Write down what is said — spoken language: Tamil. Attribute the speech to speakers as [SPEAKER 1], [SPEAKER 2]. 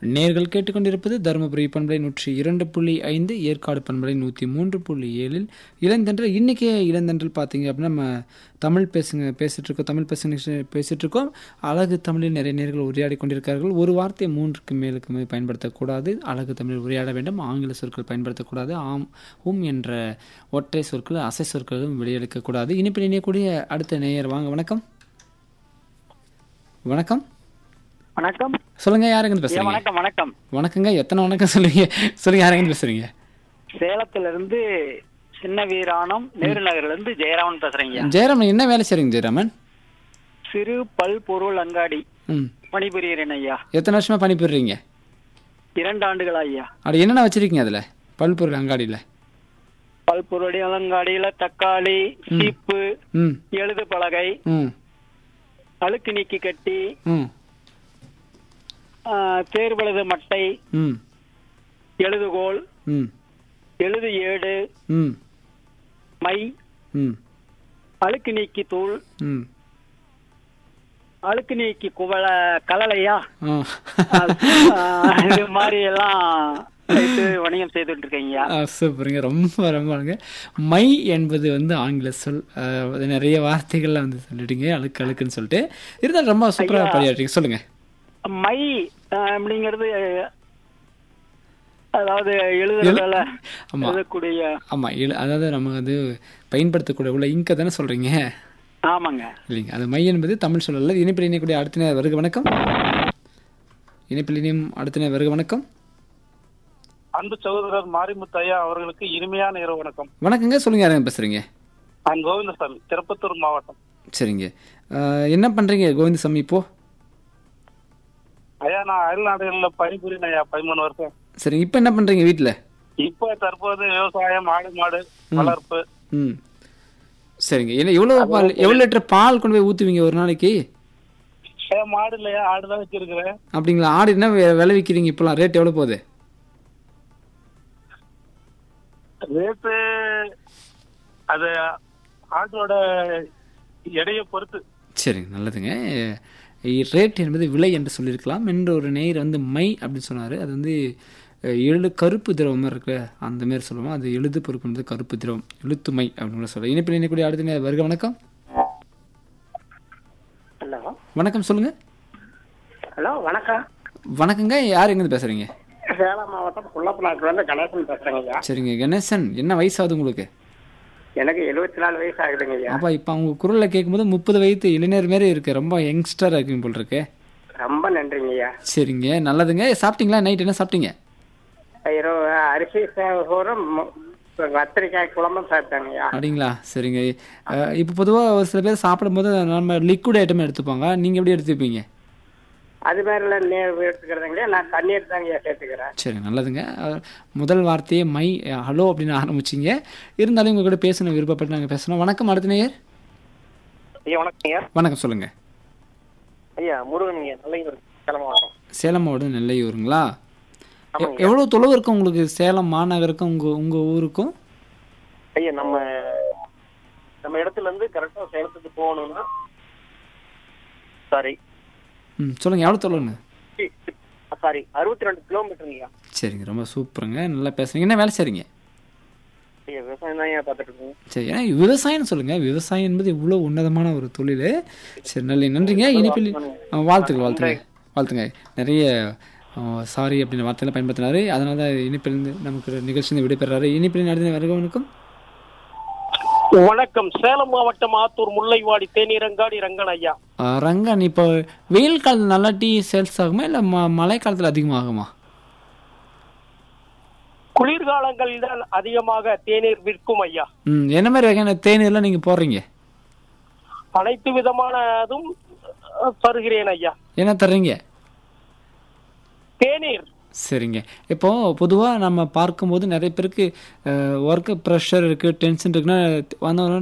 [SPEAKER 1] நேர்கள் கேட்டுக்கொண்டிருப்பது தருமபுரி பண்பலை நூற்றி இரண்டு புள்ளி ஐந்து ஏற்காடு பண்பலை நூற்றி மூன்று புள்ளி ஏழில் இளந்தென்றல் இன்றைக்கி இளந்தென்றல் பார்த்தீங்க அப்படின்னா நம்ம தமிழ் பேசுங்க பேசிகிட்டு இருக்கோம் தமிழ் பேசுங்க பேசிகிட்டு இருக்கோம் அழகு தமிழில் நிறைய நேர்கள் உரையாடி கொண்டிருக்கிறார்கள் ஒரு வார்த்தை மூன்றுக்கு மேலுக்கு மேல் பயன்படுத்தக்கூடாது அழகு தமிழில் உரையாட வேண்டும் ஆங்கில சொற்கள் பயன்படுத்தக்கூடாது ஆம் உம் என்ற ஒற்றை சொற்கள் அசை சொற்களும் வெளியெடுக்கக்கூடாது இனிப்பில் இணையக்கூடிய அடுத்த நேயர் வாங்க வணக்கம் வணக்கம்
[SPEAKER 2] வணக்கம்
[SPEAKER 1] சொல்லுங்க யாருங்க
[SPEAKER 2] ஐயா,
[SPEAKER 1] பேசுறீங்க
[SPEAKER 2] வணக்கம் வணக்கம்
[SPEAKER 1] வணக்கங்க எத்தனை வணக்கம் சொல்லுங்க சொல்லுங்க யாருங்க பேசுறீங்க
[SPEAKER 2] சேலத்துல இருந்து சின்ன வீராணம் நேரு நகர்ல இருந்து ஜெயராமன் பேசுறீங்க
[SPEAKER 1] ஜெயராமன் என்ன வேலை செய்றீங்க ஜெயராமன்
[SPEAKER 2] சிறு பல் பொருள் அங்காடி
[SPEAKER 1] ம்
[SPEAKER 2] பணிபுரிகிறேன் ஐயா
[SPEAKER 1] எத்தனை வருஷமா பணிபுரிறீங்க
[SPEAKER 2] இரண்டு ஆண்டுகள் ஐயா
[SPEAKER 1] அப்படி என்னென்ன வச்சிருக்கீங்க அதுல பல்பொருள் அங்காடியில்
[SPEAKER 2] பல் பொருள் அங்காடியில தக்காளி சீப்பு
[SPEAKER 1] ம்
[SPEAKER 2] எழுது பலகை
[SPEAKER 1] ம்
[SPEAKER 2] அழுக்கு நீக்கி கட்டி
[SPEAKER 1] ம்
[SPEAKER 2] ஆ, தேர்வெழுது மட்டை
[SPEAKER 1] ம்
[SPEAKER 2] எழுதுகோல்
[SPEAKER 1] ம்
[SPEAKER 2] எழுது ஏடு
[SPEAKER 1] ம்
[SPEAKER 2] மை
[SPEAKER 1] ம்
[SPEAKER 2] அழுக்கு நீக்கி தூள்
[SPEAKER 1] ம்
[SPEAKER 2] அழுக்கு நீக்கி குவள கலலையா
[SPEAKER 1] ஆ
[SPEAKER 2] ஆ, இது மாதிரி எல்லாம் வைத்து வணிகம் செய்துட்டு இருக்கீங்க
[SPEAKER 1] ஆ, சூப்பருங்க ரொம்ப ரொம்பங்க மை என்பது வந்து ஆங்கில சொல் ஆ, அது நிறைய வார்த்தைகள்ல வந்து சொல்லிட்டீங்க அழுக்கு அழுக்குன்னு சொல்லிட்டு இருந்தாலும் ரொம்ப சூப்பராக பணியாற்றீங்க சொல்லுங்க
[SPEAKER 2] மை அஹ், அப்படிங்கிறது அதாவது எழுதுறதால
[SPEAKER 1] ஆமா.
[SPEAKER 2] எழுதக்கூடிய
[SPEAKER 1] ஆமா எழு- அதாவது நம்ம வந்து பயன்படுத்தக்கூடிய உள்ள இங்கை தானே சொல்றீங்க
[SPEAKER 2] ஆமாங்க
[SPEAKER 1] இல்லைங்க அது மை என்பது தமிழ் சொல்லல இணைப்பில் இணையக்கூடிய அடுத்த நேரம் வருக வணக்கம் இணைப்பில் இணையும் அடுத்த நேரம் வருக வணக்கம்
[SPEAKER 3] அன்பு சகோதரர் மாரிமுத்து ஐயா அவர்களுக்கு இனிமையான இரவு வணக்கம்
[SPEAKER 1] வணக்கங்க சொல்லுங்க யாருங்க பேசுறீங்க
[SPEAKER 3] நான் கோவிந்தசாமி திருப்பத்தூர் மாவட்டம்
[SPEAKER 1] சரிங்க ஆஹ், என்ன பண்றீங்க கோவிந்தசாமி இப்போ
[SPEAKER 3] ஐயா நான் அயல்நாடுகளில் பணிபுரியும் ஐயா பதிமூணு வருஷம்
[SPEAKER 1] சரிங்க இப்போ என்ன பண்றீங்க வீட்டில்
[SPEAKER 3] இப்போ தற்போது விவசாயம் ஆடு மாடு வளர்ப்பு
[SPEAKER 1] ம் சரிங்க என்ன எவ்வளோ பால் எவ்வளோ லிட்டர் பால் கொண்டு போய் ஊற்றுவீங்க ஒரு நாளைக்கு
[SPEAKER 3] ஐயா மாடு இல்லையா ஆடு தான் வச்சிருக்கிறேன்
[SPEAKER 1] அப்படிங்களா ஆடு என்ன வி- விலை விற்கிறீங்க இப்போலாம் ரேட் எவ்வளோ போகுது
[SPEAKER 3] ரேட்டு அது ஆட்டோட எடையை பொறுத்து
[SPEAKER 1] சரிங்க நல்லதுங்க ரேட் என்பது விலை என்று சொல்லியிருக்கலாம் என்று ஒரு நேர் வந்து மை அப்படின்னு சொன்னார் அது வந்து அஹ், எழு கருப்பு திரவம் மாதிரி இருக்கு அந்த மாதிரி சொல்லுவோம் அது எழுது பொறுப்பு என்பது கருப்பு திரவம் எழுத்து மை அப்படின்னு கூட சொல்லுவோம் இனிப்பில் இணைக்கூடிய அடுத்த நேர் வருக வணக்கம்
[SPEAKER 2] ஹலோ
[SPEAKER 1] வணக்கம் சொல்லுங்க
[SPEAKER 2] ஹலோ வணக்கம்
[SPEAKER 1] வணக்கங்க யார் எங்கேருந்து பேசுறீங்க
[SPEAKER 2] சேலம் மாவட்டம் குள்ளப்பநாட்டுல இருந்து கணேசன் பேசுறேங்க ஐயா
[SPEAKER 1] சரிங்க கணேசன் என்ன வயசாகுது உங்களுக்கு
[SPEAKER 2] எனக்கு எழுபத்தி நாலு வயசு ஆகுதுங்க ஐயா
[SPEAKER 1] அப்பா இப்போ அவங்க குரலில் கேட்கும்போது முப்பது வயது இளைஞர் மாரி இருக்கு ரொம்ப யங்ஸ்டராக இருக்குங்க போல் இருக்கு
[SPEAKER 2] ரொம்ப நன்றிங்க ஐயா
[SPEAKER 1] சரிங்க நல்லதுங்க சாப்பிட்டீங்களா நைட் என்ன சாப்பிட்டீங்க
[SPEAKER 2] இரவு அரிசி சோறும் கத்திரிக்காய் குழம்பும் சாப்பிட்டாங்க ஐயா
[SPEAKER 1] அப்படிங்களா சரிங்க அஹ், இப்போ பொதுவாக ஒரு சில பேர் சாப்பிடும்போது நம்ம லிக்விட் ஐட்டம் எடுத்துப்பாங்க நீங்கள் எப்படி எடுத்துப்பீங்க
[SPEAKER 2] அது மாதிரிலாம் நீ எடுத்துக்கிறதுங்க நான் தண்ணீர் தாங்க ஐயா சேர்த்துக்கிறேன்
[SPEAKER 1] சரி நல்லதுங்க அஹ், முதல் வார்த்தையே மை அஹ், ஹலோ அப்படின்னு ஆரம்பிச்சிங்க இருந்தாலும் உங்க கூட பேசணும் விருப்பப்பட்டு நாங்கள் பேசணும் வணக்கம் அடுத்த நேயர்
[SPEAKER 3] ஐயா வணக்கம் ஐயா
[SPEAKER 1] வணக்கம் சொல்லுங்க
[SPEAKER 3] ஐயா முருகன் ஐயா நல்ல கிளம்ப வரோம்
[SPEAKER 1] சேலம் மாவட்டம் நெல்லையூருங்களா எ- எவ்வளவு தொலைவு இருக்கும் உங்களுக்கு சேலம் மாநகருக்கும் உங்க உங்க ஊருக்கும்
[SPEAKER 3] ஐயா நம்ம நம்ம இடத்துல இருந்து கரெக்டா சேலத்துக்கு போகணும்னா சாரி
[SPEAKER 1] ம் சொல்லுங்க எவ்வளோ தொலைவுங்க
[SPEAKER 3] சாரி அறுபத்தி ரெண்டு கிலோமீட்டருங்கய்யா
[SPEAKER 1] சரிங்க ரொம்ப சூப்பருங்க நல்லா பேசுறீங்க என்ன வேலை செய்றீங்க
[SPEAKER 3] ஐயா விவசாயம் தான் ஐயா பார்த்துட்டு இருக்கோம்
[SPEAKER 1] சரி ஏன்னா விவசாயம்னு சொல்லுங்க விவசாயம் என்பது இவ்வளோ உன்னதமான ஒரு தொழில் சரி நல்ல நன்றிங்க இனிப்பில் ஆ, வாழ்த்துக்கள் வாழ்த்துங்க வாழ்த்துங்க நிறைய சாரி அப்படின்னு வார்த்தையெல்லாம் பயன்படுத்தினாரு அதனால தான் இனிப்பிலிருந்து நமக்கு ஒரு நிகழ்ச்சி விடைபெறாரு இனிப்பில் நடந்த வருகவனுக்கும்
[SPEAKER 3] வணக்கம் சேலம் மாவட்டம் ஆத்தூர் முல்லைவாடி தேநீரங்காடி ரங்கன் ஐயா
[SPEAKER 1] ஆ, ரங்கன் இப்போ வெயில் காலத்தில் நல்லா டீ சேல்ஸ் ஆகுமா இல்லை ம மழை காலத்தில் அதிகமாகுமா
[SPEAKER 3] குளிர்காலங்களில் தான் அதிகமாக தேநீர் விற்கும் ஐயா
[SPEAKER 1] ம் என்ன மாதிரி வகையான தேநீர்லாம் நீங்கள் போடுறீங்க
[SPEAKER 3] அனைத்து விதமானதும் அஹ், தருகிறேன் ஐயா
[SPEAKER 1] என்ன தர்றீங்க
[SPEAKER 3] தேநீர்
[SPEAKER 1] சரிங்க இப்போ பொதுவாக நம்ம பார்க்கும்போது நிறைய பேருக்கு ஒர்க்கு ப்ரெஷர் இருக்குது டென்ஷன் இருக்குன்னா வந்தவொடனே